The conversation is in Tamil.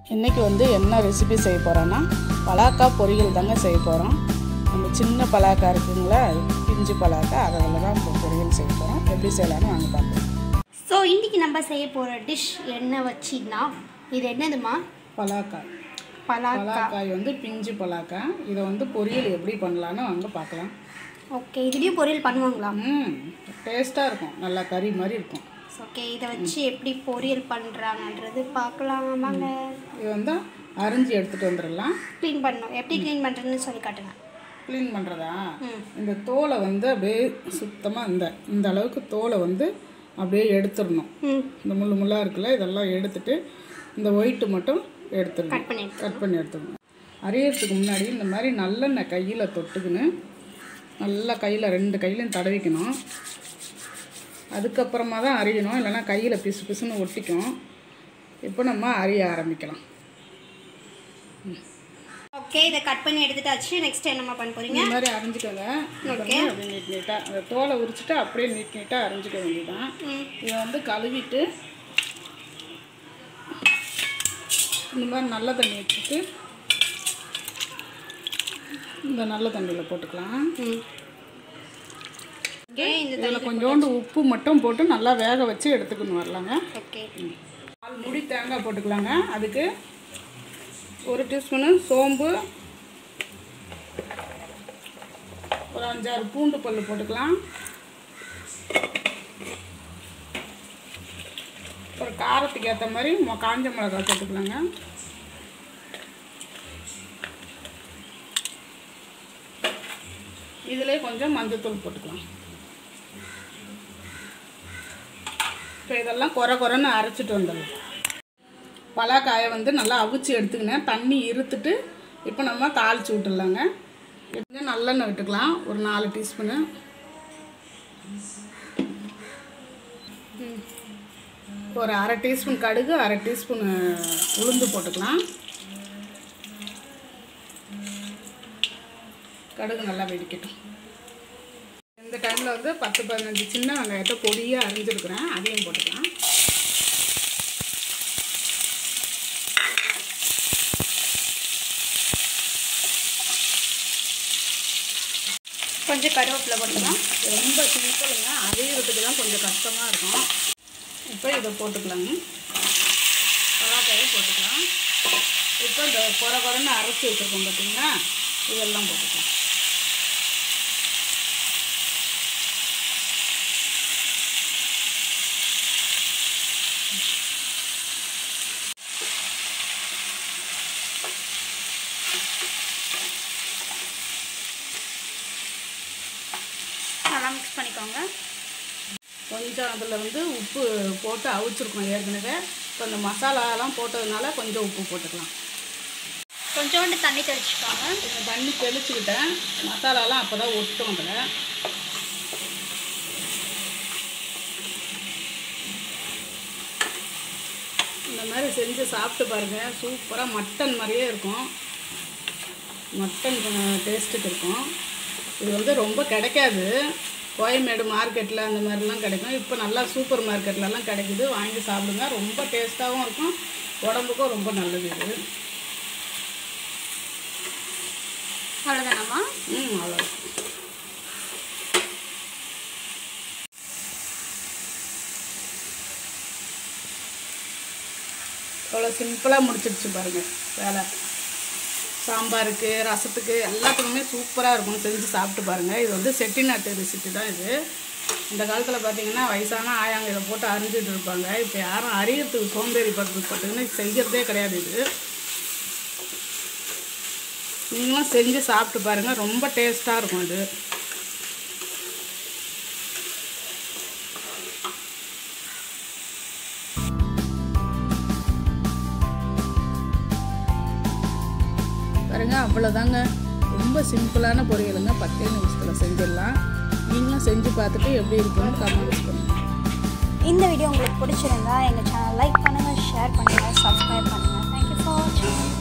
இன்றைக்கி வந்து என்ன ரெசிபி செய்ய போகிறோன்னா பலாக்கா பொரியல் தாங்க செய்ய போகிறோம் நம்ம சின்ன பலாக்கா இருக்குங்களா பிஞ்சு பலாக்கா அதில் தான் இப்போ பொரியல் செய்ய போகிறோம் எப்படி செய்யலாம்னு வாங்க பார்க்கலாம் ஸோ இன்றைக்கி நம்ம செய்ய போகிற டிஷ் என்ன வச்சுன்னா இது என்னதுமா பலாக்காய் பலாக்கா பலாக்காய் வந்து பிஞ்சு பலாக்காய் இதை வந்து பொரியல் எப்படி பண்ணலான்னு வாங்க பார்க்கலாம் ஓகே இதுலேயும் பொரியல் பண்ணுவாங்களா ம் டேஸ்ட்டாக இருக்கும் நல்லா கறி மாதிரி இருக்கும் ஓகே இதை வச்சு எப்படி பொரியல் பண்ணுறாங்கன்றது பார்க்கலாம் வாங்க இது வந்து அரிஞ்சு எடுத்துகிட்டு வந்துடலாம் க்ளீன் பண்ணணும் எப்படி க்ளீன் பண்ணுறதுன்னு சொல்லி காட்டுங்க க்ளீன் பண்ணுறதா ம். இந்த தோலை வந்து அப்படியே சுத்தமாக இந்த இந்த அளவுக்கு தோலை வந்து அப்படியே எடுத்துடணும் ம் இந்த முள்ளு முள்ளாக இருக்குல்ல இதெல்லாம் எடுத்துட்டு இந்த ஒயிட்டு மட்டும் எடுத்துடணும் கட் பண்ணி கட் பண்ணி எடுத்துக்கணும் அரியறதுக்கு முன்னாடி இந்த மாதிரி நல்லெண்ணெய் கையில் தொட்டுக்கின்னு நல்லா கையில் ரெண்டு கையிலையும் தடவிக்கணும் அதுக்கப்புறமா தான் அரியணும் இல்லைன்னா கையில் பிசு பிசுன்னு ஒட்டிக்கும் இப்போ நம்ம அரிய ஆரம்பிக்கலாம் ஓகே இதை கட் பண்ணி எடுத்துட்டாச்சு நெக்ஸ்ட் என்னம்மா பண்ண போகிறீங்க இந்த மாதிரி அரைஞ்சிக்கோங்க Okay. அப்படியே நீட் நீட்டாக அந்த தோலை உரிச்சிட்டு அப்படியே நீட் நீட்டாக அரைஞ்சிக்க வேண்டியதுதான் ம் இதை வந்து கழுவிட்டு இந்த மாதிரி நல்ல தண்ணி வச்சுட்டு இந்த நல்ல தண்ணியில் போட்டுக்கலாம் ம் ஓகே இந்த இதில் கொஞ்சோண்டு உப்பு மட்டும் போட்டு நல்லா வேக வச்சு எடுத்துக்கணும் வரலாங்க ஓகே நாலு முடி தேங்காய் போட்டுக்கலாங்க அதுக்கு ஒரு டீஸ்பூனு சோம்பு ஒரு அஞ்சாறு பூண்டு பல் போட்டுக்கலாம் ஒரு காரத்துக்கு ஏற்ற மாதிரி மொ- காஞ்ச மிளகாய் போட்டுக்கலாங்க இதிலே கொஞ்சம் மஞ்சத்தூள் போட்டுக்கலாம் இப்போ இதெல்லாம் குறை குறைன்னு அரைச்சிட்டு வந்துடலாம் பலாக்காயை வந்து நல்லா அவிச்சு எடுத்துக்கினேன் தண்ணி இருத்துட்டு இப்போ நம்ம தாளிச்சு விட்டுடலாங்க கொஞ்சம் நல்லெண்ணெய் விட்டுக்கலாம் ஒரு நாலு டீஸ்பூனு ஒரு அரை டீஸ்பூன் கடுகு அரை டீஸ்பூன் உளுந்து போட்டுக்கலாம் கடுகு நல்லா வெடிக்கட்டும் இந்த டைமில் வந்து பத்து பதினஞ்சு சின்ன வெங்காயத்தை பொடியாக அரிஞ்சிருக்கிறேன் அதையும் போட்டுக்கலாம் கொஞ்சம் கருவேப்பிலை போட்டுக்கலாம் ரொம்ப சிம்பிளுங்க அரைகிறதுக்கு தான் கொஞ்சம் கஷ்டமாக இருக்கும் இப்போ இதை போட்டுக்கலாங்க பலாக்காயை போட்டுக்கலாம் இப்போ இந்த குறை குறைன்னு அரைச்சி வச்சுருக்கோம் பார்த்தீங்களா இதெல்லாம் போட்டுக்கலாம் நல்லா மிக்ஸ் பண்ணிக்கோங்க கொஞ்சம் அதில் வந்து உப்பு போட்டு அவிச்சிருக்கோம் ஏற்கனவே இப்போ இந்த மசாலாலாம் போட்டதுனால கொஞ்சம் உப்பு போட்டுக்கலாம் கொஞ்சோண்டு தண்ணி தெளிச்சுக்கோங்க இந்த தண்ணி தெளிச்சுக்கிட்டேன் மசாலாலாம் அப்போ தான் ஒட்டும் அதில் இந்த மாதிரி செஞ்சு சாப்பிட்டு பாருங்கள் சூப்பராக மட்டன் மாதிரியே இருக்கும் மட்டன் டேஸ்ட்டுக்கு இருக்கும் இது வந்து ரொம்ப கிடைக்காது கோயம்பேடு மார்க்கெட்டில் அந்த மாதிரிலாம் கிடைக்கும் இப்போ நல்லா சூப்பர் மார்க்கெட்லலாம் கிடைக்குது வாங்கி சாப்பிடுங்க ரொம்ப டேஸ்ட்டாகவும் இருக்கும் உடம்புக்கும் ரொம்ப நல்லது இது அவ்வளோதானாம்மா ம் அவ்வளோ அவ்வளோ சிம்பிளாக முடிச்சிடுச்சு பாருங்கள் வேலை சாம்பாருக்கு ரசத்துக்கு எல்லாத்துக்குமே சூப்பராக இருக்கும் செஞ்சு சாப்பிட்டு பாருங்கள் இது வந்து செட்டிநாட்டு ரெசிபி தான் இது இந்த காலத்தில் பார்த்தீங்கன்னா வயசான ஆயாங்க இதை போட்டு அரிஞ்சிட்டு இருப்பாங்க இப்போ யாரும் அரியறதுக்கு சோம்பேறி பட்டு பட்டுன்னு செய்கிறதே கிடையாது இது நீங்களும் செஞ்சு சாப்பிட்டு பாருங்கள் ரொம்ப டேஸ்ட்டாக இருக்கும் இது பாருங்க அவ்வளோதாங்க ரொம்ப சிம்பிளான பொரியலுங்க பத்தே நிமிஷத்தில் செஞ்சிடலாம் நீங்களும் செஞ்சு பார்த்துட்டு எப்படி இருக்குன்னு கமெண்ட்ஸ் பண்ணுங்கள் இந்த வீடியோ உங்களுக்கு பிடிச்சிருந்தா எங்கள் சேனல் லைக் பண்ணுங்கள் ஷேர் பண்ணுங்கள் சப்ஸ்கிரைப் பண்ணுங்கள் தேங்க்யூ ஃபார் வாட்சிங்